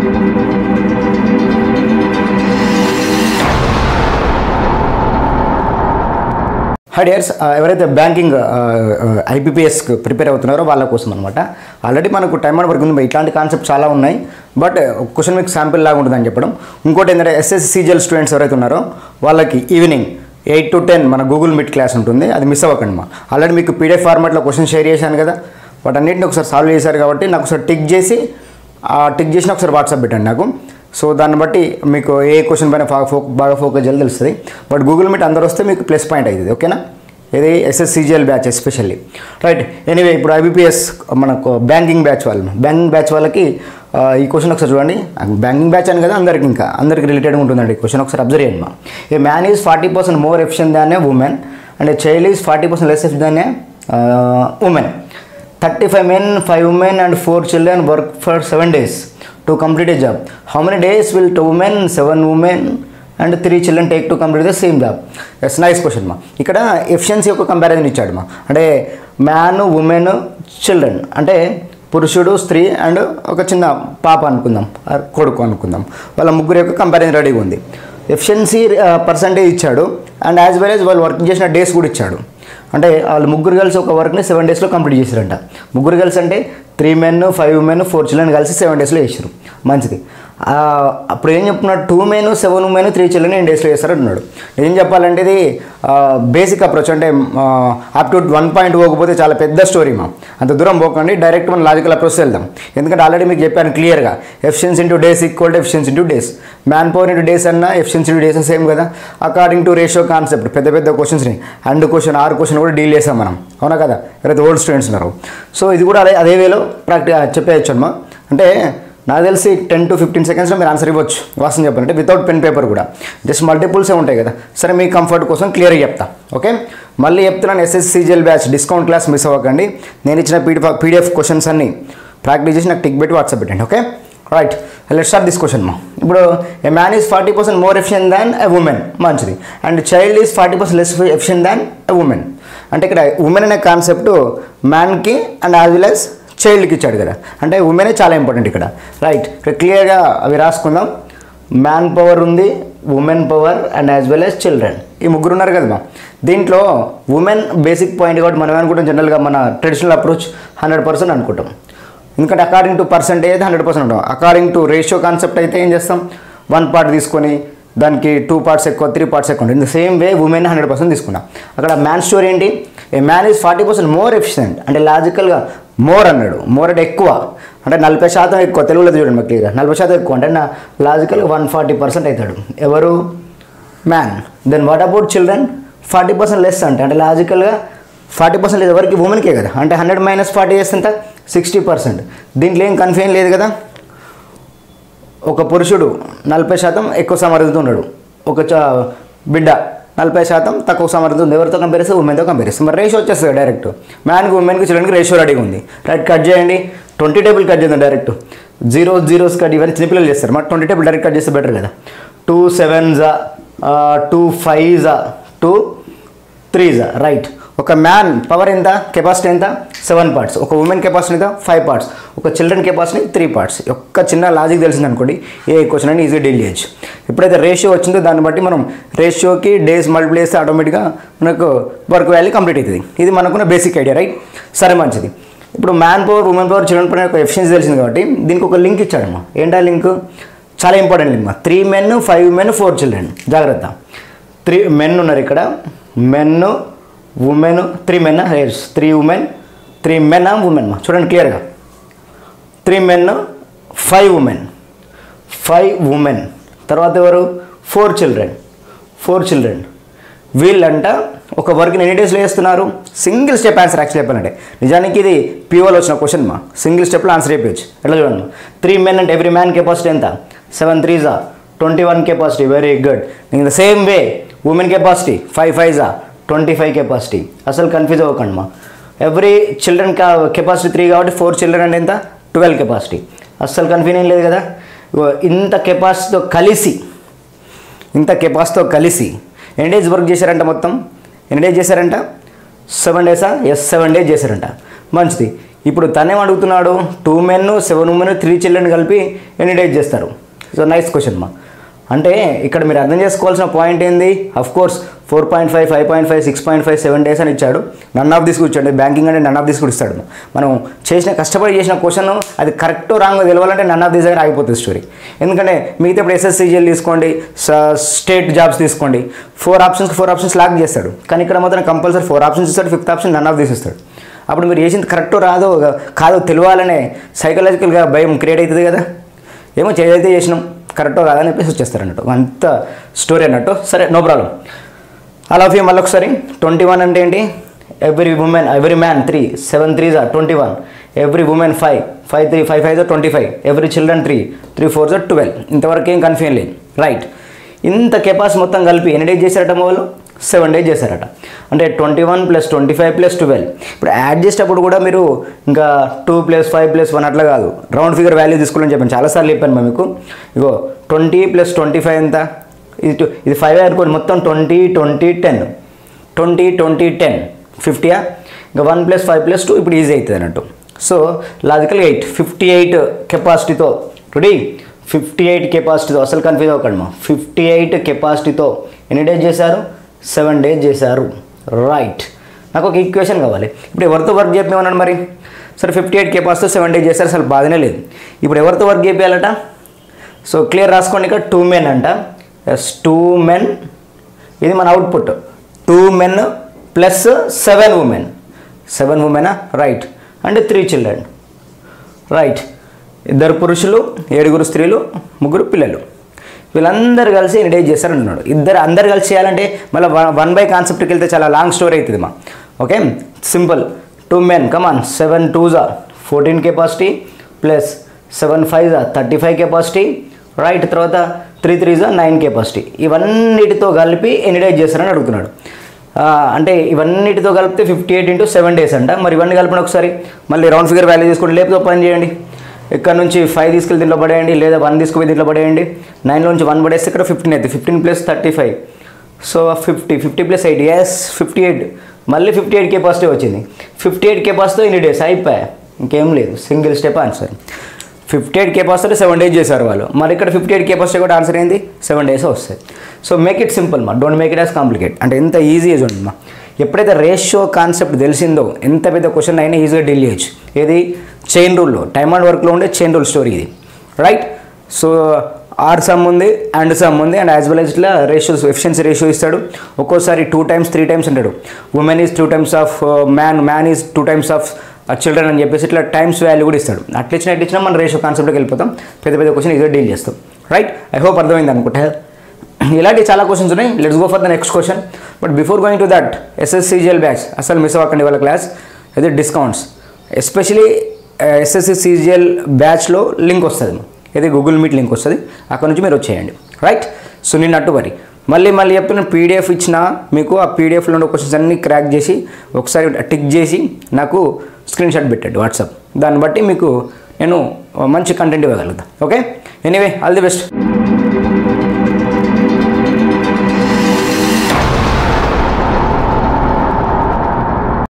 high dears ఎవరైతే banking IBPS prepare అవుతున్నారో వాళ్ళ కోసం అనమాట ఆల్రెడీ మనకు టైం అండ్ వర్క్ ఉంది ఇట్లాంటి కాన్సెప్ట్ చాలా ఉన్నాయి బట్ క్వశ్చన్ మీకు శాంపిల్ లాగా ఉంటుందని చెప్పడం ఇంకోటి ఏంటంటే ఎస్ఎస్సీజిఎల్ స్టూడెంట్స్ ఎవరైతే ఉన్నారో వాళ్ళకి ఈవినింగ్ ఎయిట్ టు టెన్ మన గూగుల్ మీట్ క్లాస్ ఉంటుంది అది మిస్ అవ్వకండి మా ఆల్రెడీ మీకు పీడిఎఫ్ ఫార్మాట్లో క్వశ్చన్ షేర్ చేశాను కదా వాటన్నిటిని ఒకసారి సాల్వ్ చేశారు కాబట్టి నాకు ఒకసారి టిక్ చేసి ఆ టిక్ చేసిన ఒకసారి వాట్సాప్ పెట్టండి నాకు సో దాన్ని బట్టి మీకు ఏ క్వశ్చన్ పైన ఫా- ఫోక్ బాగా ఫోకస్ చేయాలి తెలుస్తుంది బట్ గూగుల్ మీట్ అందరూ వస్తే మీకు ప్లస్ పాయింట్ అవుతుంది ఓకేనా ఇది SSC GL batch especially right anyway ఇప్పుడు ఐబీపీఎస్ మనకు బ్యాంకింగ్ బ్యాచ్ వాళ్ళు బ్యాంకింగ్ బ్యాచ్ వాళ్ళకి ఆ, ఈ క్వశ్చన్ ఒకసారి చూడండి బ్యాంకింగ్ బ్యాచ్ అని కదా అందరికి ఇంకా అందరికి రిలేటెడ్ ఉంటుందండి ఈ క్వశ్చన్ ఒకసారి అబ్జర్వ్ చేయండి మా a man is forty percent more efficient than a woman and child is forty percent less efficient than a woman thirty five men five women and four children work for seven days to complete a job how many days will two women seven women and three children take to complete the same job yes nice question మా ఇక్కడ efficiency యొక్క comparison ఇచ్చాడు మా అంటే man women children అంటే పురుషుడు స్త్రీ and ఒక చిన్న పాప అనుకుందాం ఆర్ కొడుకు అనుకుందాం వాళ్ళ ముగ్గురు యొక్క కంపారిజన్ రెడీగా ఉంది ఎఫిషియన్సీ పర్సంటేజ్ ఇచ్చాడు అండ్ యాజ్ వెల్ యాజ్ వాళ్ళు వర్క్ చేసిన డేస్ కూడా ఇచ్చాడు అంటే వాళ్ళు ముగ్గురు కలిసి ఒక వర్క్ని సెవెన్ డేస్లో కంప్లీట్ చేశారంట ముగ్గురు కలిసి అంటే three men five men four children కలిసి సెవెన్ డేస్లో చేశారు మంచిది ఆ, అప్పుడు ఏం చెప్తున్నాడు two men seven men three children eight డేస్లో చేస్తారు అంటున్నాడు ఏం చెప్పాలంటే ఇది బేసిక్ అప్రోచ్ అంటే అప్ టు వన్ పాయింట్ పోకపోతే చాలా పెద్ద స్టోరీ మా అంత దూరం పోకండి డైరెక్ట్ మనం లాజికల్ అప్రోచ్ వెళ్దాం ఎందుకంటే ఆల్రెడీ మీకు చెప్పాను క్లియర్గా efficiency into days equal to efficiency into days man power into days అన్న ఎఫిషియన్స్ ఇంటూ డేస్ సేమ్ కదా అకార్డింగ్ టు రేషియో కాన్సెప్ట్ పెద్ద పెద్ద క్వశ్చన్స్ని అండ్ క్వశ్చన్ ఆరు క్వశ్చన్ కూడా డీల్ చేసాం మనం అవునా కదా ఎవరైతే ఓల్డ్ స్టూడెంట్స్ ఉన్నారు సో ఇది కూడా అదే అదే వేలో ప్రాక్టీ చెప్పేయచ్చు అమ్మా అంటే నాకు తెలిసి టెన్ టు ఫిఫ్టీన్ సెకండ్స్లో మీరు ఆన్సర్ ఇవ్వచ్చు వాస్తవం చెప్పాలంటే వితౌట్ పెన్ పేపర్ కూడా జస్ట్ మల్టిపుల్సే ఉంటాయి కదా సరే మీ కంఫర్ట్ కోసం క్లియర్గా చెప్తా ఓకే మళ్ళీ చెప్తున్నాను SSC GL batch discount class miss అవ్వకండి నేను ఇచ్చిన పీడిఎఫ్ పీడిఎఫ్ క్వశ్చన్స్ అన్ని ప్రాక్టీస్ చేసి నాకు టిక్ పెట్టి వాట్సాప్ పెట్టండి okay right let start this question మా ఇప్పుడు a man is forty percent more efficient than a woman మంచిది and child is forty percent less efficient than a woman అంటే ఇక్కడ ఉమెన్ అనే కాన్సెప్ట్ మ్యాన్కి అండ్ యాజ్ వెల్ యాజ్ చైల్డ్కి ఇచ్చాడు కదా అంటే ఉమెనే చాలా ఇంపార్టెంట్ ఇక్కడ రైట్ ఇక్కడ క్లియర్గా అవి రాసుకుందాం మ్యాన్ పవర్ ఉంది woman power and as well as children ఈ ముగ్గురు ఉన్నారు కదా మా దీంట్లో ఉమెన్ బేసిక్ పాయింట్ కాబట్టి మనం అనుకుంటాం జనరల్గా మన ట్రెడిషనల్ అప్రోచ్ హండ్రెడ్ పర్సెంట్ అనుకుంటాం ఎందుకంటే అకార్డింగ్ టు పర్సెంటేజ్ అయితే హండ్రెడ్ పర్సెంట్ ఉంటాం అకార్డింగ్ టు రేషియో కాన్సెప్ట్ అయితే ఏం చేస్తాం వన్ పార్ట్ తీసుకొని దానికి టూ పార్ట్స్ ఎక్కువ త్రీ పార్ట్స్ ఎక్కువ ఉంటుంది in the same way woman hundred percent తీసుకున్నాం అక్కడ మ్యాన్ స్టోరీ ఏంటి a man is forty percent more efficient అంటే లాజికల్గా మోర్ అన్నాడు మోర్ అంటే ఎక్కువ అంటే నలభై శాతం ఎక్కువ తెలుగులో చూడండి మాకు క్లియర్గా నలభై శాతం ఎక్కువ అంటే నా లాజికల్గా వన్ ఫార్టీ పర్సెంట్ అవుతాడు ఎవరు man then what about children forty percent less అంటే అంటే లాజికల్గా ఫార్టీ పర్సెంట్ లేదు ఎవరికి ఉమెన్కే కదా అంటే హండ్రెడ్ మైనస్ ఫార్టీ చేస్తుంట సిక్స్టీ పర్సెంట్ దీంట్లో ఏం కన్ఫ్యూజన్ లేదు కదా ఒక పురుషుడు నలభై శాతం ఎక్కువ సమర్థత ఉన్నాడు ఒక చ బిడ్డ నలభై శాతం తక్కువ సమర్థత ఉంది ఎవరితో కంపేర్ చేస్తే ఉమెన్తో కంపేర్ చేస్తే మరి రేషియో వచ్చేస్తుంది డైరెక్ట్ మ్యాన్కి ఉమెన్కి చిల్డ్రన్కి రేషియో రెడీగా ఉంది రైట్ కట్ చేయండి ట్వంటీ టేబుల్ కట్ చేద్దాం డైరెక్ట్ జీరో జీరోస్ కట్ ఇవన్నీ చిన్నపిల్లలు చేస్తారు మరి ట్వంటీ టేబుల్ డైరెక్ట్ కట్ చేస్తే బెటర్ కదా టూ సెవెన్జా టూ ఫైవ్జా టూ త్రీజా రైట్ ఒక మ్యాన్ పవర్ ఎంత కెపాసిటీ ఎంత సెవెన్ పార్ట్స్ ఒక ఉమెన్ కెపాసిటీ ఎంత ఫైవ్ పార్ట్స్ ఒక చిల్డ్రన్ కెపాసిటీ త్రీ పార్ట్స్ ఒక్క చిన్న లాజిక్ తెలిసింది అనుకోండి ఏ క్వశ్చన్ అని ఈజీగా డీల్ చేయొచ్చు ఎప్పుడైతే రేషియో వచ్చిందో దాన్ని బట్టి మనం రేషియోకి డేస్ మల్టిప్లై చేస్తే ఆటోమేటిక్గా మనకు వర్క్ వాల్యూ కంప్లీట్ అవుతుంది ఇది మనకున్న బేసిక్ ఐడియా రైట్ సరే మంచిది ఇప్పుడు man power woman power children power ఒక ఎఫిషియన్సీ తెలిసింది కాబట్టి దీనికి ఒక లింక్ ఇచ్చాడమ్మా ఏంటా లింక్ చాలా ఇంపార్టెంట్ లింక్ మా three men five men four children జాగ్రత్త త్రీ మెన్ ఉన్నారు ఇక్కడ men women three men three women three men women మా చూడండి క్లియర్గా three men five women five women తర్వాత ఎవరు ఫోర్ చిల్డ్రన్ ఫోర్ చిల్డ్రన్ వీళ్ళంట ఒక వర్క్ని ఎన్ని డేస్లో చేస్తున్నారు సింగిల్ స్టెప్ ఆన్సర్ యాక్చువల్ చెప్పాలంటే నిజానికి ఇది పీఓలో వచ్చిన క్వశ్చన్ మా సింగిల్ స్టెప్లో ఆన్సర్ చెప్పచ్చు ఎట్లా చూడండి త్రీ మెన్ అంటే ఎవ్రీ మ్యాన్ కెపాసిటీ ఎంత సెవెన్ త్రీజా twenty one capacity very good in the same way woman capacity five ఫైవ్జా ట్వంటీ ఫైవ్ కెపాసిటీ అసలు కన్ఫ్యూజ్ అవ్వకండి మా ఎవ్రీ చిల్డ్రన్ కెపాసిటీ త్రీ కాబట్టి ఫోర్ చిల్డ్రన్ అంటే ఎంత ట్వెల్వ్ కెపాసిటీ అస్సలు కన్ఫ్యూజన్ లేదు కదా ఇగో ఇంత కెపాసిటీతో కలిసి ఇంత కెపాసిటీతో కలిసి ఎన్ని డేస్ వర్క్ చేశారంట మొత్తం ఎన్ని డేస్ చేశారంట సెవెన్ డేసా ఎస్ సెవెన్ డేస్ చేశారంట మంచిది ఇప్పుడు తనేం అడుగుతున్నాడు two men seven women three children కలిపి ఎన్ని డేస్ చేస్తారు సో నైస్ క్వశ్చన్ మా అంటే ఇక్కడ మీరు అర్థం చేసుకోవాల్సిన పాయింట్ ఏంది of course four point five five point five six point five seven days అని ఇచ్చాడు నన్ ఆఫ్ దిస్ ఇచ్చాడు బ్యాంకింగ్ అంటే నన్ ఆఫ్ దిస్ కూడా ఇస్తాడు మనం చేసిన కష్టపడి చేసిన క్వశ్చన్ అది కరెక్ట్ రాంగ్ తెలవాలంటే నన్ ఆఫ్ దిస్ దగ్గర ఆగిపోతుంది స్టోరీ ఎందుకంటే మిగతా ఇప్పుడు ఎస్ఎస్సీజీఎల్ తీసుకోండి స్టేట్ జాబ్స్ తీసుకోండి four options four options lock చేస్తాడు కానీ ఇక్కడ మాత్రం కంపల్సరీ ఫోర్ ఆప్షన్స్ ఇస్తాడు fifth option none of this ఇస్తాడు అప్పుడు మీరు చేసింది కరెక్టో రాదో కాదో తెలియాలనే సైకలాజికల్గా భయం క్రియేట్ అవుతుంది కదా ఏమో ఏదైతే చేసినాం కరెక్టో కాదని చెప్పేసి వచ్చేస్తారు అన్నట్టు అంత స్టోరీ అన్నట్టు సరే నో ప్రాబ్లం అలా ఆఫ్ యూ మళ్ళీ ఒకసారి ట్వంటీ వన్ అంటే ఏంటి every women every man three seven three జా twenty one every women five five three five five జా twenty five every children three three four జా ట్వెల్వ్ ఇంతవరకు ఏం కన్ఫ్యూజన్ లేదు రైట్ ఇంత కెపాసిటీ మొత్తం కలిపి ఎన్ని డేస్ చేశారట వాళ్ళు సెవెన్ డేస్ చేశారట అంటే twenty one plus twenty five plus twelve ఇప్పుడు యాడ్ చేసేటప్పుడు కూడా మీరు ఇంకా two plus five plus one అట్లా కాదు రౌండ్ ఫిగర్ వాల్యూ తీసుకోవాలని చెప్పాను చాలాసార్లు చెప్పాను మా మీకు ఇగో ట్వంటీ ప్లస్ ట్వంటీ ఫైవ్ ఎంత ఇది two- ఇది ఫైవ్ అనుకోండి మొత్తం twenty twenty ten twenty twenty ten ఫిఫ్టీయా ఇంకా one plus five plus two ఇప్పుడు ఈజీ అవుతుంది అన్నట్టు సో లాజికల్గా ఎయిట్ ఫిఫ్టీ ఎయిట్ కెపాసిటీతో రెడీ ఫిఫ్టీ ఎయిట్ కెపాసిటీతో అసలు కన్ఫ్యూజ్ అవ్వకండి మా ఫిఫ్టీ ఎయిట్ కెపాసిటీతో ఎన్ని డేస్ చేశారు సెవెన్ డేస్ చేశారు రైట్ నాకు ఒక ఈక్వేషన్ కావాలి ఇప్పుడు ఎవరితో వర్క్ చెప్పినామన్నాడు మరి సరే fifty eight capacity seven days చేశారు అసలు బాధనే లేదు ఇప్పుడు ఎవరితో వర్క్ చేయాలట సో క్లియర్ రాసుకోండి ఇక్కడ టూ మెన్ అంట ఎస్ టూ మెన్ ఇది మన output two men plus seven women seven ఉమెనా రైట్ అంటే త్రీ చిల్డ్రన్ రైట్ ఇద్దరు పురుషులు ఏడుగురు స్త్రీలు ముగ్గురు పిల్లలు వీళ్ళందరూ కలిసి ఎన్ని డేస్ చేస్తారన్నాడు ఇద్దరు అందరు కలిసి చేయాలంటే మళ్ళీ వన్ బై కాన్సెప్ట్కి వెళ్తే చాలా లాంగ్ స్టోరీ అవుతుంది మా okay simple two men come on seven two జా fourteen capacity plus seven five జా థర్టీ ఫైవ్ కెపాసిటీ రైట్ తర్వాత త్రీ త్రీ జా నైన్ కెపాసిటీ ఇవన్నిటితో కలిపి ఎన్ని డేస్ చేస్తారని అడుగుతున్నాడు ఆ, అంటే ఇవన్నిటితో కలిపితే fifty eight into seven days అంట మరి ఇవన్నీ కలిపిన ఒకసారి మళ్ళీ రౌండ్ ఫిగర్ వాల్యూ తీసుకోండి లేకపోతే పని చేయండి ఇక్కడ నుంచి ఫైవ్ తీసుకెళ్ళి దీంట్లో పడేయండి లేదా వన్ తీసుకుపోయి దీంట్లో పడేయండి నైన్లో నుంచి వన్ పడేస్తే ఇక్కడ ఫిఫ్టీన్ అవుతుంది fifteen plus thirty five so fifty fifty plus eight yes fifty eight మళ్ళీ ఫిఫ్టీ ఎయిట్ కెపాసిటీ వచ్చింది ఫిఫ్టీ ఎయిట్ కెపాసిటీతో ఇన్ని డేస్ అయిపోయా ఇంకేం లేదు single step answer fifty eight capacity seven days చేశారు వాళ్ళు మరి ఇక్కడ ఫిఫ్టీ ఎయిట్ కెపాసిటీ కూడా ఆన్సర్ ఏంది సెవెన్ డేస్ వస్తాయి సో మేక్ ఇట్ సింపుల్ మా don't make it as complicate అంటే ఎంత ఈజీ చూడండి మా ఎప్పుడైతే రేషియో కాన్సెప్ట్ తెలిసిందో ఎంత పెద్ద క్వశ్చన్ అయినా ఈజీగా డీల్ చేయొచ్చు ఏది చైన్ రూల్లో టైమ్ అండ్ వర్క్లో ఉండే చైన్ రూల్ స్టోరీ ఇది రైట్ సో ఆర్ సమ్ ఉంది అండ్ సమ్ ఉంది అండ్ యాజ్ వెల్ యాజ్ ఇట్లా రేషియోస్ ఎఫిషియన్సీ రేషియో ఇస్తాడు ఒక్కోసారి టూ టైమ్స్ త్రీ టైమ్స్ అంటాడు women is two times of man man is two times of children అని చెప్పేసి ఇట్లా టైమ్స్ వాల్యూ కూడా ఇస్తాడు అట్లా ఇచ్చిన ఇట్లా ఇచ్చినా మనం రేషియో కాన్సెప్ట్కి వెళ్ళిపోతాం పెద్ద పెద్ద క్వశ్చన్ ఈజీగా డీల్ చేస్తాం రైట్ ఐ హోప్ అర్థమైంది అనుకుంటా ఇలాంటి చాలా క్వశ్చన్స్ ఉన్నాయి let's go for the next question but before going to that SSC CGL batch అసలు మిస్ అవ్వకండి వాళ్ళ క్లాస్ ఇది డిస్కౌంట్స్ ఎస్పెషలీ ఎస్ఎస్సి సిజిఎల్ బ్యాచ్లో లింక్ వస్తుంది ఇది గూగుల్ మీట్ లింక్ వస్తుంది అక్కడ నుంచి మీరు వచ్చేయండి రైట్ సో నిన్నట్టు మరి మళ్ళీ మళ్ళీ చెప్తున్న పీడిఎఫ్ ఇచ్చిన మీకు ఆ పీడిఎఫ్లో ఉండే క్వశ్చన్స్ అన్నీ క్రాక్ చేసి ఒకసారి టిక్ చేసి నాకు స్క్రీన్ షాట్ పెట్టండి వాట్సాప్ దాన్ని బట్టి మీకు నేను మంచి కంటెంట్ ఇవ్వగలుగుతాను okay anyway all the best